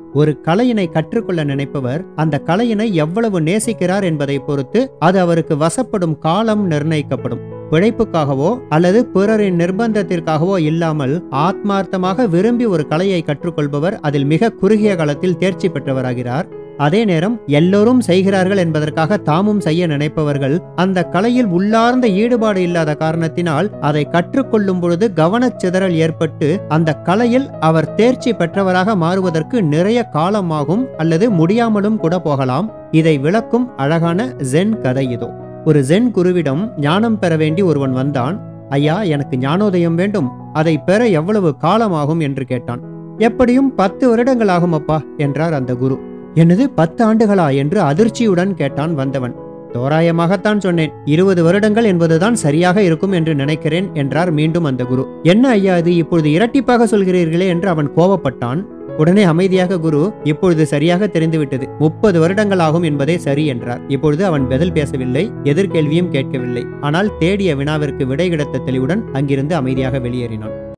ஒரு கலையினை கற்றுக்கொள்ள நினைப்பவர் அந்த கலையினை எவ்வளவு நேசிக்கிறார் என்பதை பொறுத்து அது அவருக்கு வசப்படும் காலம் நிர்ணயிக்கப்படும் பிழைப்புக்காகவோ அல்லது பிறரின் நிர்பந்தத்திற்காகவோ இல்லாமல் ஆத்மார்த்தமாக விரும்பி ஒரு கலையை கற்றுக்கொள்பவர் அதில் மிக குறுகிய காலத்தில் தேர்ச்சி பெற்றவராகிறார் அதே நேரம் எல்லோரும் செய்கிறார்கள் என்பதற்காக தாமும் செய்ய நினைப்பவர்கள் அந்த கலையில் உள்ளார்ந்த ஈடுபாடு இல்லாத காரணத்தினால் அதை கற்றுக்கொள்ளும் பொழுது கவனச்சிதறல் ஏற்பட்டு அந்த கலையில் அவர் தேர்ச்சி பெற்றவராக மாறுவதற்கு நிறைய காலமாகும் அல்லது முடியாமலும் கூட போகலாம் இதை விளக்கும் அழகான ஜென் கதை இதோ ஒரு ஜென் குருவிடம் ஞானம் பெற வேண்டி ஒருவன் வந்தான் ஐயா எனக்கு ஞானோதயம் வேண்டும் அதை பெற எவ்வளவு காலமாகும் என்று கேட்டான் எப்படியும் பத்து வருடங்கள் ஆகும் அப்பா என்றார் அந்த குரு என்னது பத்து ஆண்டுகளா என்று அதிர்ச்சியுடன் கேட்டான் வந்தவன் தோராயமாகத்தான் சொன்னேன் இருபது வருடங்கள் என்பதுதான் சரியாக இருக்கும் என்று நினைக்கிறேன் என்றார் மீண்டும் அந்த குரு என்ன ஐயா இது இப்பொழுது இரட்டிப்பாக சொல்கிறீர்களே என்று அவன் கோபப்பட்டான் உடனே அமைதியாக குரு இப்பொழுது சரியாக தெரிந்துவிட்டது முப்பது வருடங்கள் ஆகும் என்பதே சரி என்றார் இப்பொழுது அவன் பதில் பேசவில்லை எதிர்கேள்வியும் கேட்கவில்லை ஆனால் தேடிய வினாவிற்கு விடை கிடைத்த தெளிவுடன் அங்கிருந்து அமைதியாக வெளியேறினான்